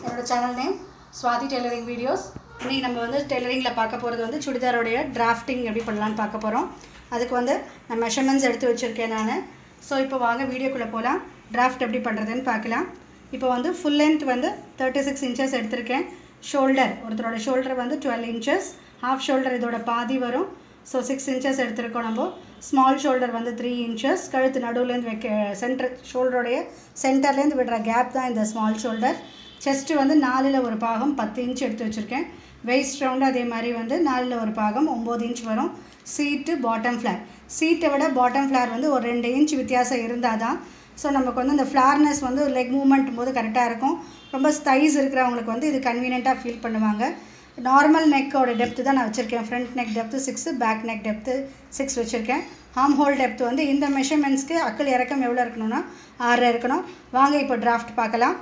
என்னோட channel name Swathi tailoring videos இன்னைக்கு நம்ம வந்து டெய்லரிங்கில் பார்க்க போகிறது வந்து சுடிதாரோடைய டிராஃப்டிங் எப்படி பண்ணலான்னு பார்க்க போகிறோம் அதுக்கு வந்து நான் மெஷர்மெண்ட்ஸ் எடுத்து வச்சுருக்கேன் நான் ஸோ இப்போ வாங்க வீடியோக்குள்ளே போகலாம் டிராஃப்ட் எப்படி பண்ணுறதுன்னு பார்க்கலாம் இப்போ வந்து ஃபுல் லென்த் வந்து தேர்ட்டி சிக்ஸ் இன்ச்சஸ் எடுத்திருக்கேன் ஷோல்டர் ஒருத்தரோட ஷோல்டர் வந்து டுவெல் இன்ச்சஸ் ஹாஃப் ஷோல்டர் இதோட பாதி வரும் ஸோ சிக்ஸ் இன்ச்சஸ் எடுத்திருக்கோம் நம்ம ஸ்மால் ஷோல்டர் வந்து த்ரீ இன்ச்சஸ் கழுத்து நடுவுலேருந்து வைக்க சென்டர் ஷோல்டருடைய சென்டர்லேருந்து விடுற கேப் தான் இந்த ஸ்மால் ஷோல்டர் செஸ்ட்டு வந்து நாலில் ஒரு பாகம் பத்து இன்ச் எடுத்து வச்சுருக்கேன் வெயிஸ்ட் ரவுண்டு அதே மாதிரி வந்து நாலில் ஒரு பாகம் ஒம்பது இன்ச் வரும் சீட்டு பாட்டம் ஃப்ளார் சீட்டை விட பாட்டம் ஃப்ளார் வந்து ஒரு ரெண்டு இன்ச் வித்தியாசம் இருந்தால் தான் ஸோ நமக்கு வந்து இந்த ஃப்ளார்னஸ் வந்து லெக் மூவ்மெண்ட் போது கரெக்டாக இருக்கும் ரொம்ப ஸ்டைஸ் இருக்கிறவங்களுக்கு வந்து இது கன்வீனியண்ட்டாக ஃபீல் பண்ணுவாங்க நார்மல் நெக்கோட டெப்த்து தான் நான் வச்சுருக்கேன் front neck depth six back neck depth six வச்சுருக்கேன் ஹார்ம் ஹோல் டெப்த் வந்து இந்த மெஷர்மெண்ட்ஸ்க்கு அக்கல் இறக்கம் எவ்வளோ இருக்கணும்னா ஆறு இருக்கணும் வாங்க இப்போ டிராஃப்ட் பார்க்கலாம்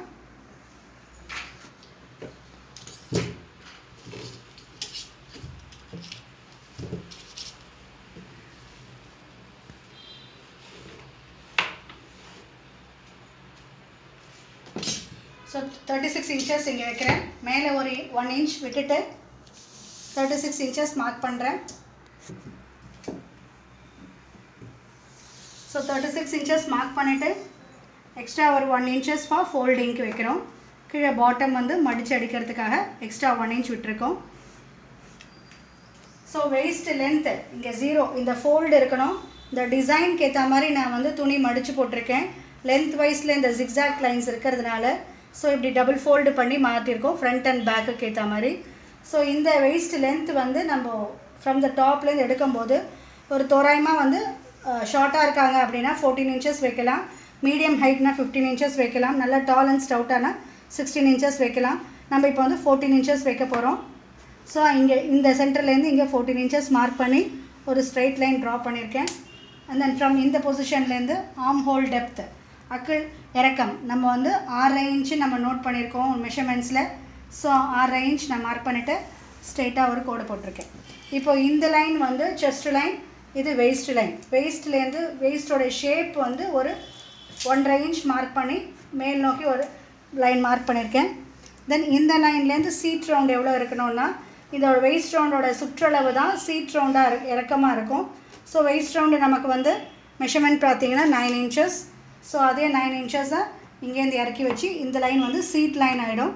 ஸோ தேர்ட்டி சிக்ஸ் இன்ச்சஸ் இங்கே வைக்கிறேன் மேலே ஒரு ஒன் இன்ச் விட்டுட்டு தேர்ட்டி சிக்ஸ் இன்ச்சஸ் மார்க் பண்ணுறேன் so thirty six inches mark பண்ணிவிட்டு எக்ஸ்ட்ரா ஒரு ஒன் இன்ச்சஸ் ஃபார் ஃபோல்டிங்க்கு வைக்கிறோம் கீழே பாட்டம் வந்து மடித்து அடிக்கிறதுக்காக எக்ஸ்ட்ரா ஒன் இன்ச் விட்டுருக்கோம் ஸோ வெயிஸ்ட் லென்த்து இங்கே ஜீரோ இந்த ஃபோல்டு இருக்கணும் இந்த டிசைனுக்கு ஏற்ற மாதிரி நான் வந்து துணி மடித்து போட்டிருக்கேன் லென்த் வைஸில் இந்த ஜிக்ஸாக் லைன்ஸ் இருக்கிறதுனால ஸோ இப்படி டபுள் ஃபோல்டு பண்ணி மாற்றிருக்கோம் ஃப்ரண்ட் அண்ட் பேக்குக்கு ஏற்ற மாதிரி ஸோ இந்த வெயிஸ்ட் லென்த் வந்து நம்ம ஃப்ரம் த டாப்லேருந்து எடுக்கும்போது ஒரு தோராயமாக வந்து ஷார்ட்டாக இருக்காங்க அப்படின்னா ஃபோர்டீன் இன்ச்சஸ் வைக்கலாம் மீடியம் ஹைட்னா ஃபிஃப்டீன் இன்ச்சஸ் வைக்கலாம் நல்லா டால் அண்ட் ஸ்டவுட்டானா சிக்ஸ்டீன் இன்ச்சஸ் வைக்கலாம் நம்ம இப்போ வந்து ஃபோர்டீன் இன்ச்சஸ் வைக்க போகிறோம் ஸோ இங்கே இந்த சென்டர்லேருந்து இங்கே ஃபோர்டீன் இன்ச்சஸ் மார்க் பண்ணி ஒரு ஸ்ட்ரைட் லைன் ட்ரா பண்ணியிருக்கேன் அண்ட் தென் ஃப்ரம் இந்த பொசிஷன்லேருந்து ஆர்ம் ஹோல் டெப்த் அக்கிள் இறக்கம் நம்ம வந்து ஆறரை இன்ச்சு நம்ம நோட் பண்ணியிருக்கோம் மெஷர்மெண்ட்ஸில் ஸோ ஆறரை இன்ச் நான் மார்க் பண்ணிவிட்டு ஸ்ட்ரெயிட்டாக ஒரு கோடு போட்டிருக்கேன் இப்போ இந்த லைன் வந்து செஸ்ட் லைன் இது வெயிஸ்ட் லைன் வெயிஸ்ட்லேருந்து வெயிஸ்டோட ஷேப் வந்து ஒரு ஒன்றரை இன்ச் மார்க் பண்ணி மேல் நோக்கி ஒரு லைன் மார்க் பண்ணியிருக்கேன் தென் இந்த லைன்லேருந்து சீட் ரவுண்ட் எவ்வளோ இருக்கணும்னா இதோட வெயிஸ்ட் ரவுண்டோட சுற்றளவு தான் சீட் ரவுண்டாக இறக்கமாக இருக்கும் ஸோ வெயிஸ்ட் ரவுண்டு நமக்கு வந்து மெஷர்மெண்ட் பார்த்தீங்கன்னா நைன் இன்ச்சஸ் ஸோ அதே நைன் இன்ச்சஸை இங்கேருந்து இறக்கி வச்சு இந்த லைன் வந்து சீட் லைன் ஆகிடும்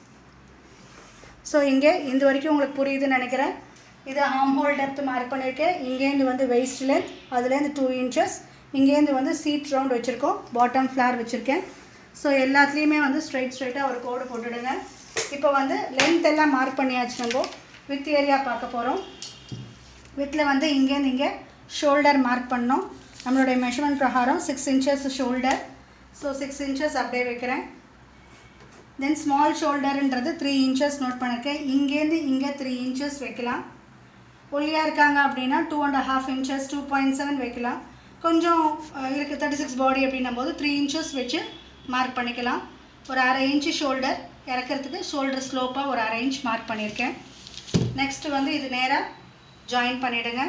ஸோ இங்கே இந்த வரைக்கும் உங்களுக்கு புரியுதுன்னு நினைக்கிறேன் இது ஆர்ம் ஹோல் டெப்த் மார்க் பண்ணியிருக்கேன் இங்கேருந்து வந்து வெயிஸ்ட் லென்த் அதுலேருந்து டூ இன்ச்சஸ் இங்கேருந்து வந்து சீட் ரவுண்ட் வச்சுருக்கோம் பாட்டம் ஃப்ளார் வச்சுருக்கேன் ஸோ எல்லாத்துலேயுமே வந்து ஸ்ட்ரைட் ஸ்ட்ரைட்டாக ஒரு கோடு போட்டுடுங்க இப்போ வந்து லென்த் எல்லாம் மார்க் பண்ணியாச்சு நம்ம வித் ஏரியா பார்க்க போகிறோம் வித்தில் வந்து இங்கேருந்து இங்கே ஷோல்டர் மார்க் பண்ணோம் நம்மளுடைய மெஷர்மெண்ட் பிரகாரம் six inches shoulder so six inches அப்படியே வைக்கிறேன் தென் ஸ்மால் ஷோல்டருன்றது த்ரீ இன்ச்சஸ் நோட் பண்ணியிருக்கேன் இங்கேருந்து இங்கே த்ரீ இன்ச்சஸ் வைக்கலாம் ஒல்லியாக இருக்காங்க அப்படின்னா two and half inches two point seven வைக்கலாம் கொஞ்சம் இருக்குது தேர்ட்டி சிக்ஸ் பாடி அப்படின்னும் போது த்ரீ இன்ச்சஸ் வச்சு மார்க் பண்ணிக்கலாம் ஒரு அரை இன்ச்சு ஷோல்டர் இறக்கிறதுக்கு ஷோல்டர் ஸ்லோப்பாக ஒரு அரை இன்ச் மார்க் பண்ணியிருக்கேன் நெக்ஸ்ட்டு வந்து இது நேராக ஜாயின் பண்ணிவிடுங்க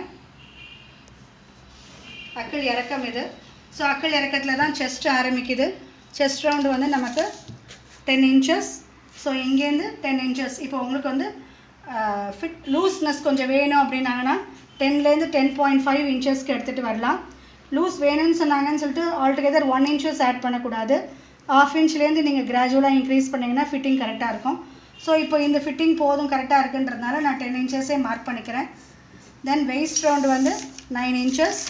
அக்கிள் இறக்கம் இது ஸோ அக்கிள் இறக்கத்தில் தான் செஸ்ட் ஆரம்பிக்குது செஸ்ட் ரவுண்டு வந்து நமக்கு டென் இன்ச்சஸ் ஸோ இங்கேருந்து டென் இன்ச்சஸ் இப்போ உங்களுக்கு வந்து ஃபிட் லூஸ்னஸ் கொஞ்சம் வேணும் அப்படின்னாங்கன்னா டென்லேருந்து டென் பாயிண்ட் ஃபைவ் இன்ச்சஸ்க்கு எடுத்துகிட்டு வரலாம் லூஸ் வேணும்னு சொன்னாங்கன்னு சொல்லிட்டு ஆல்டுகெதர் ஒன் இன்ச்சஸ் ஆட் பண்ணக்கூடாது ஆஃப் இன்ச்லேருந்து நீங்கள் கிராஜுவலாக இன்க்ரீஸ் பண்ணிங்கன்னா ஃபிட்டிங் கரெக்டாக இருக்கும் ஸோ இப்போ இந்த ஃபிட்டிங் போதும் கரெக்டாக இருக்குன்றதுனால நான் டென் இன்ச்சஸே மார்க் பண்ணிக்கிறேன் தென் வெயிஸ்ட் ரவுண்டு வந்து நைன் இன்ச்சஸ்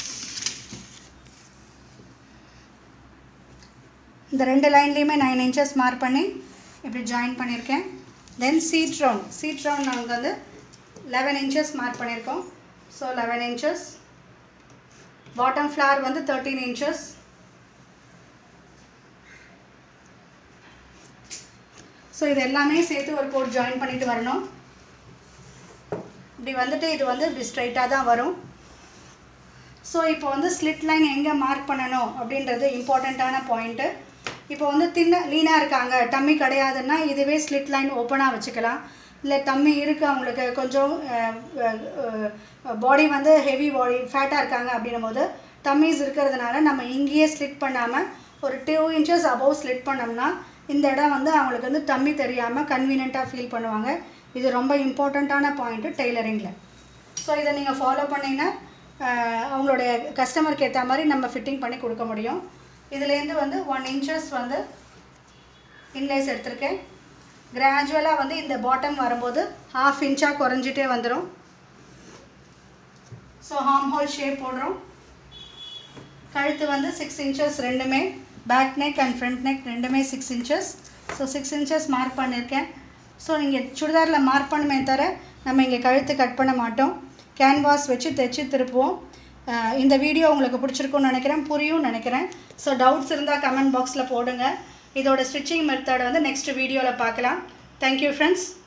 இந்த ரெண்டு லைன்லேயுமே நைன் இன்ச்சஸ் மார்க் பண்ணி இப்படி ஜாயின் பண்ணியிருக்கேன் then seat round seat round நாங்கள் வந்து லெவன் இன்ச்சஸ் மார்க் பண்ணியிருக்கோம் so eleven inches bottom flare வந்து தேர்ட்டீன் இன்ச்சஸ் ஸோ இது எல்லாமே சேர்த்து ஒரு கோட் ஜாயின் பண்ணிட்டு வரணும் இப்படி வந்துட்டு இது வந்து இப்படி ஸ்ட்ரைட்டாக தான் வரும் ஸோ இப்போ வந்து ஸ்லிட் லைன் எங்கே மார்க் பண்ணணும் அப்படின்றது இம்பார்ட்டண்ட்டான பாயிண்ட்டு இப்போ வந்து தின்ன லீனாக இருக்காங்க டம்மி கிடையாதுன்னா இதுவே ஸ்லிட் லைன் ஓப்பனாக வச்சுக்கலாம் இல்லை டம்மி இருக்குது அவங்களுக்கு கொஞ்சம் பாடி வந்து ஹெவி பாடி ஃபேட்டாக இருக்காங்க அப்படின்னும் போது டம்மிஸ் இருக்கிறதுனால நம்ம இங்கேயே ஸ்லிட் பண்ணாமல் ஒரு டூ இன்ச்சஸ் அபவ் ஸ்லிட் பண்ணோம்னா இந்த இடம் வந்து அவங்களுக்கு வந்து டம்மி தெரியாமல் கன்வீனியண்ட்டாக ஃபீல் பண்ணுவாங்க இது ரொம்ப இம்பார்ட்டண்ட்டான பாயிண்ட்டு டெய்லரிங்கில் ஸோ இதை நீங்கள் ஃபாலோ பண்ணிங்கன்னா ஆஹ், அவங்களுடைய கஸ்டமருக்கு ஏற்ற மாதிரி நம்ம ஃபிட்டிங் பண்ணி கொடுக்க முடியும் இதுலேருந்து வந்து ஒன் இன்ச்சஸ் வந்து இன்லேஸ் எடுத்திருக்கேன் கிராஜுவலாக வந்து இந்த பாட்டம் வரும்போது ஹாஃப் இன்ச்சாக குறைஞ்சிட்டே வந்துடும் ஸோ ஹார்ம் ஹோல் ஷேப் போடுறோம் கழுத்து வந்து சிக்ஸ் இன்ச்சஸ் ரெண்டுமே back neck and front neck ரெண்டுமே six inches so six inches mark பண்ணியிருக்கேன் ஸோ நீங்கள் சுடிதாரில் மார்க் பண்ணுமே தவிர நம்ம இங்கே கழுத்து கட் பண்ண மாட்டோம் கேன்வாஸ் வச்சு தைச்சி திருப்புவோம் அஹ் இந்த வீடியோ உங்களுக்கு பிடிச்சிருக்கும்னு நினைக்கிறேன் புரியும் நினைக்கிறேன் ஸோ டவுட்ஸ் இருந்தால் கமெண்ட் பாக்ஸில் போடுங்க இதோட ஸ்டிச்சிங் மெத்தட் வந்து நெக்ஸ்ட் வீடியோவில் பார்க்கலாம் தேங்க்யூ ஃப்ரெண்ட்ஸ்